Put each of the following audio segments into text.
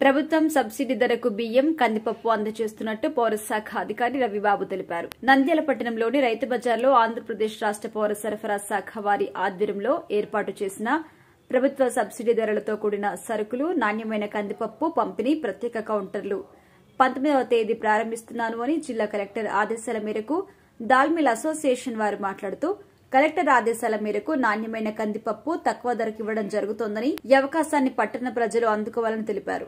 ప్రభుత్వం సబ్సిడీ ధరకు బియ్యం కందిపప్పు అందజేస్తున్నట్టు పౌరశాఖ అధికారి రవిబాబు తెలిపారు నంద్యాల పట్టణంలోని రైతు బజార్లో ఆంధ్రప్రదేశ్ రాష్ట పౌర సరఫరా శాఖ వారి ఆధ్వర్యంలో ఏర్పాటు చేసిన ప్రభుత్వ సబ్సిడీ ధరలతో కూడిన సరుకులు నాణ్యమైన కందిపప్పు పంపిణీ ప్రత్యేక కౌంటర్లు పంతొమ్మిదవ తేదీ ప్రారంభిస్తున్నాను అని జిల్లా కలెక్టర్ ఆదేశాల మేరకు దాల్మిల్ అసోసియేషన్ వారు మాట్లాడుతూ కలెక్టర్ ఆదేశాల మేరకు నాణ్యమైన కందిపప్పు తక్కువ ధరకు ఇవ్వడం జరుగుతోందని ఈ అవకాశాన్ని పట్టణ ప్రజలు అందుకోవాలని తెలిపారు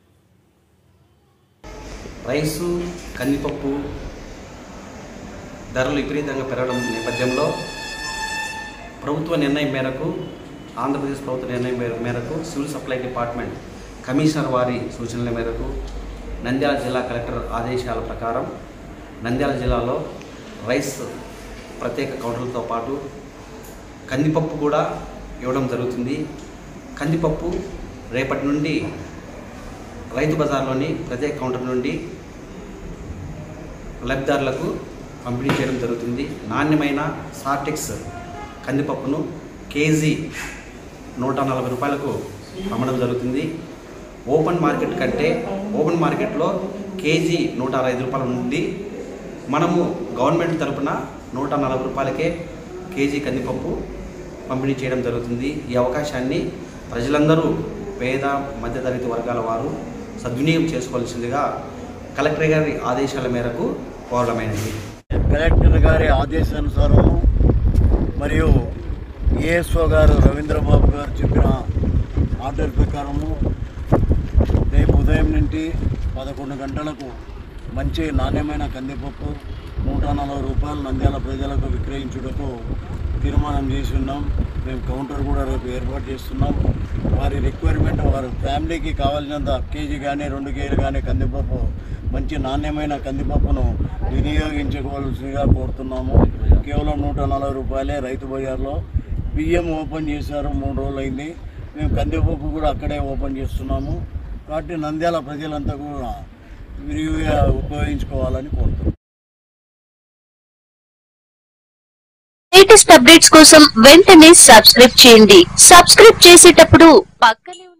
రైసు కందిపప్పు ధరలు విపరీతంగా పెరగడం నేపథ్యంలో ప్రభుత్వ నిర్ణయం మేరకు ఆంధ్రప్రదేశ్ ప్రభుత్వ నిర్ణయం మేర- మేరకు సివిల్ సప్లై డిపార్ట్మెంట్ కమిషనర్ వారి సూచనల మేరకు నంద్యాల జిల్లా కలెక్టర్ ఆదేశాల ప్రకారం నంద్యాల జిల్లాలో రైస్ ప్రత్యేక కౌంటర్లతో పాటు కందిపప్పు కూడా ఇవ్వడం జరుగుతుంది కందిపప్పు రేపటి నుండి రైతు బజార్లోని ప్రత్యేక కౌంటర్ నుండి లబ్ధిదారులకు పంపిణీ చేయడం జరుగుతుంది నాణ్యమైన సార్టెక్స్ కందిపప్పును కేజీ నూట నలభై రూపాయలకు అమ్మడం జరుగుతుంది ఓపెన్ మార్కెట్ కంటే ఓపెన్ మార్కెట్లో కేజీ నూట అరవై ఐదు రూపాయల నుండి మనము గవర్నమెంట్ తరపున నూట నలభై రూపాయలకే కేజీ కందిపప్పు పంపిణీ చేయడం జరుగుతుంది ఈ అవకాశాన్ని ప్రజలందరూ పేద మధ్యతరగతి వర్గాల వారు సద్వినియోగం చేసుకోవాల్సిందిగా కలెక్టర్ గారి ఆదేశాల మేరకు కోరడమైనది కలెక్టర్ గారి ఆదేశానుసారము మరియు ఏఎస్ఓ గారు రవీంద్రబాబు గారు చెప్పిన ఆర్డర్ ప్రకారము రేపు ఉదయం నుండి పదకొండు గంటలకు మంచి నాణ్యమైన కందిపప్పు నూట నలభై రూపాయలు నంద్యాల ప్రజలకు విక్రయించుటకు తీర్మానం చేసి ఉన్నాం మేము కౌంటర్ కూడా రేపు ఏర్పాటు చేస్తున్నాం వారి రిక్వైర్మెంట్ వారి ఫ్యామిలీకి కావాల్సినంత కేజీ కానీ రెండు కేజీలు కానీ కందిపప్పు మంచి నాణ్యమైన కందిపప్పును వినియోగించుకోవాల్సిందిగా కోరుతున్నాము కేవలం నూట నలభై రూపాయలే రైతు బజార్లో బియ్యం ఓపెన్ చేశారు మూడు రోజులు అయింది మేము కందిపప్పు కూడా అక్కడే ఓపెన్ చేస్తున్నాము కాబట్టి నంద్యాల ప్రజలంతా కూడా విరివిగా ఉపయోగించుకోవాలని కోరుతున్నాం లేటెస్ట్ అప్డేట్స్ కోసం వెంటనే సబ్స్క్రైబ్ చేయండి సబ్స్క్రైబ్ చేసేటప్పుడు పక్కనే ఉన్న